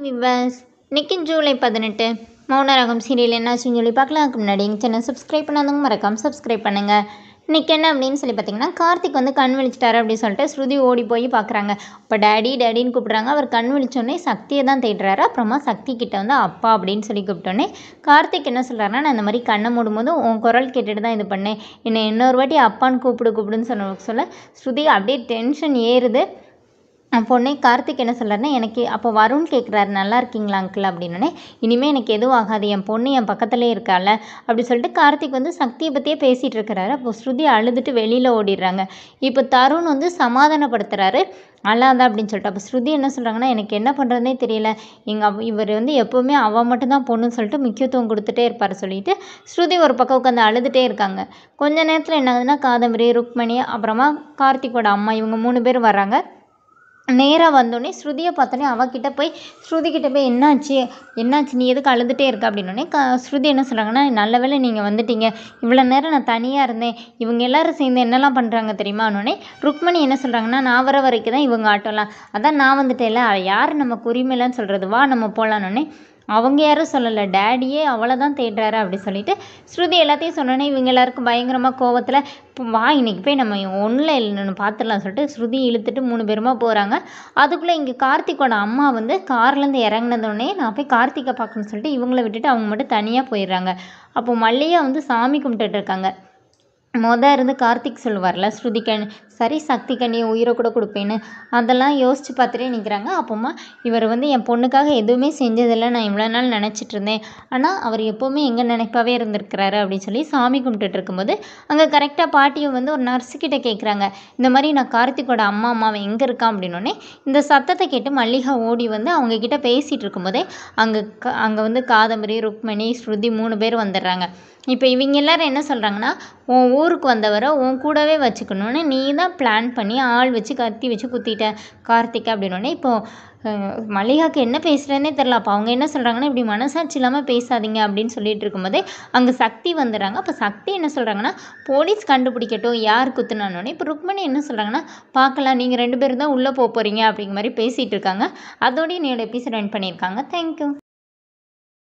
விவாஸ் இன்னைக்கு ஜூலை பதினெட்டு மௌனராகம் சீரியல் என்னாச்சுன்னு சொல்லி பார்க்கலாம் அதுக்கு முன்னாடி எங்கள் சேனல் சப்ஸ்கிரைப் பண்ணாதவங்க மறக்காமல் சப்ஸ்கிரைப் பண்ணுங்கள் இன்றைக்கி என்ன அப்படின்னு சொல்லி பார்த்தீங்கன்னா கார்த்திக் வந்து கண் விழிச்சிட்டாரு அப்படின்னு சொல்லிட்டு ஸ்ருதி ஓடி போய் பார்க்குறாங்க இப்போ டேடி டேடின்னு கூப்பிட்றாங்க அவர் கண் விழிச்சோடனே சக்தியை தான் தேடுறாரு அப்புறமா சக்தி கிட்ட வந்து அப்பா அப்படின்னு சொல்லி கூப்பிட்டோன்னே கார்த்திக் என்ன சொல்கிறாருன்னா நான் இந்த மாதிரி கண்ணை மூடும்போது உன் குரல் கேட்டுட்டு தான் இது பண்ணேன் என்னை இன்னொரு வாட்டி அப்பான்னு கூப்பிடு கூப்பிடுன்னு சொன்ன சொல்ல ஸ்ருதி அப்படியே டென்ஷன் ஏறுது பொண்ணே கார்த்திக் என்ன சொல்கிறாருன்னா எனக்கு அப்போ வருண் கேட்குறாரு நல்லா இருக்கீங்களா அங்கிள் அப்படின்னே இனிமேல் எனக்கு எதுவும் ஆகாது என் பொண்ணு என் பக்கத்துலேயே இருக்கால அப்படி சொல்லிட்டு கார்த்திக் வந்து சக்தியை பற்றியே பேசிகிட்டு இருக்கிறாரு அப்போ ஸ்ருதி அழுதுட்டு வெளியில் ஓடிடுறாங்க இப்போ தருண் வந்து சமாதானப்படுத்துகிறாரு அழாத அப்படின்னு சொல்லிட்டு அப்போ ஸ்ருதி என்ன சொல்கிறாங்கன்னா எனக்கு என்ன பண்ணுறதுனே தெரியல எங்கள் அவ இவர் வந்து எப்போவுமே அவள் மட்டும்தான் பொண்ணுன்னு சொல்லிட்டு முக்கியத்துவம் கொடுத்துட்டே இருப்பார் சொல்லிட்டு ஸ்ருதி ஒரு பக்கம் உட்காந்து அழுதுகிட்டே இருக்காங்க கொஞ்ச நேரத்தில் என்ன ஆகுதுன்னா காதம்பரி ருக்மணி அப்புறமா கார்த்திக்கோட அம்மா இவங்க மூணு பேர் வர்றாங்க நேராக வந்தோடனே ஸ்ருதியை பார்த்தோன்னே அவகிட்ட போய் ஸ்ருதி கிட்ட போய் என்னாச்சு என்னாச்சு நீ எதுக்கு அழுதுகிட்டே இருக்க அப்படின்னோடனே க ஸ்ருதி என்ன சொல்கிறாங்கன்னா நல்ல வேளை நீங்கள் வந்துட்டீங்க இவ்வளோ நேரம் நான் தனியாக இருந்தேன் இவங்க எல்லாரும் சேர்ந்து என்னெல்லாம் பண்ணுறாங்க தெரியுமா உடனே ருக்மணி என்ன சொல்கிறாங்கன்னா நான் வர வரைக்கும் தான் இவங்க ஆட்டோலாம் அதான் நான் வந்துட்டேன்ல யார் நமக்கு உரிமையிலன்னு சொல்கிறது வா நம்ம போகலான்னொடனே அவங்க யாரும் சொல்லலை டேடியே அவளை தான் தேடுறாரு அப்படி சொல்லிட்டு ஸ்ருதி எல்லாத்தையும் சொன்னோன்னே இவங்க எல்லாருக்கும் பயங்கரமாக கோவத்தில் இப்போ வா இன்னைக்கு போய் நம்ம ஒன்றில் இல்லைன்னு பார்த்துடலாம் சொல்லிட்டு ஸ்ருதி இழுத்துட்டு மூணு பேருமா போகிறாங்க அதுக்குள்ளே இங்கே கார்த்திக்கோட அம்மா வந்து கார்லேருந்து இறங்குனதோடனே நான் போய் கார்த்திகை பார்க்கணும்னு சொல்லிட்டு இவங்கள விட்டுட்டு அவங்க மட்டும் தனியாக போயிடுறாங்க அப்போ மல்லிகா வந்து சாமி கும்பிட்டுட்டு இருக்காங்க மொதல் இருந்து கார்த்திக் சொல்லுவார்ல ஸ்ருதிகன் சரி சக்தி கண்ணி உயிரை கூட கொடுப்பேன்னு அதெல்லாம் யோசித்து பார்த்துட்டே நிற்கிறாங்க அப்போமா இவர் வந்து என் பொண்ணுக்காக எதுவுமே செஞ்சதில்லை நான் இவ்வளோ நாள் நினச்சிட்டு இருந்தேன் ஆனால் அவர் எப்போவுமே எங்கள் நினைப்பாவே இருந்திருக்கிறாரு அப்படின்னு சொல்லி சாமி கும்பிட்டுட்டு இருக்கும்போது அங்கே கரெக்டாக பாட்டியை வந்து ஒரு நர்ஸுக்கிட்ட கேட்குறாங்க இந்த மாதிரி நான் கார்த்திக்கோட அம்மா அம்மாவை எங்கே இருக்கான் அப்படின்னோடனே இந்த சத்தத்தை கேட்டு மல்லிகா ஓடி வந்து அவங்க கிட்ட பேசிகிட்டு இருக்கும்போதே அங்கே க அங்கே வந்து காதம்பரி ருக்மணி ஸ்ருதி மூணு பேர் வந்துடுறாங்க இப்போ இவங்க எல்லாரும் என்ன சொல்கிறாங்கன்னா உன் ஊருக்கு வந்தவரை உன் கூடவே வச்சுக்கணுன்னு நீ தான் பிளான் பண்ணி ஆள் வச்சு கத்தி வச்சு குத்திட்ட கார்த்திக் அப்படின்னோடனே இப்போது மல்லிகாவுக்கு என்ன பேசுகிறேன்னே தெரில அப்போ அவங்க என்ன சொல்கிறாங்கன்னா இப்படி மனசாட்சி இல்லாமல் பேசாதீங்க அப்படின்னு சொல்லிட்டு இருக்கும்போதே அங்கே சக்தி வந்துடுறாங்க அப்போ சக்தி என்ன சொல்கிறாங்கன்னா போலீஸ் கண்டுபிடிக்கட்டும் யார் குத்துனானோடனே இப்போ ருக்மணி என்ன சொல்கிறாங்கன்னா பார்க்கலாம் நீங்கள் ரெண்டு பேரும் தான் உள்ளே போக போகிறீங்க அப்படிங்கிற மாதிரி பேசிகிட்டு இருக்காங்க அதோடய என்னோட எபிசோட் ரன் பண்ணியிருக்காங்க தேங்க்யூ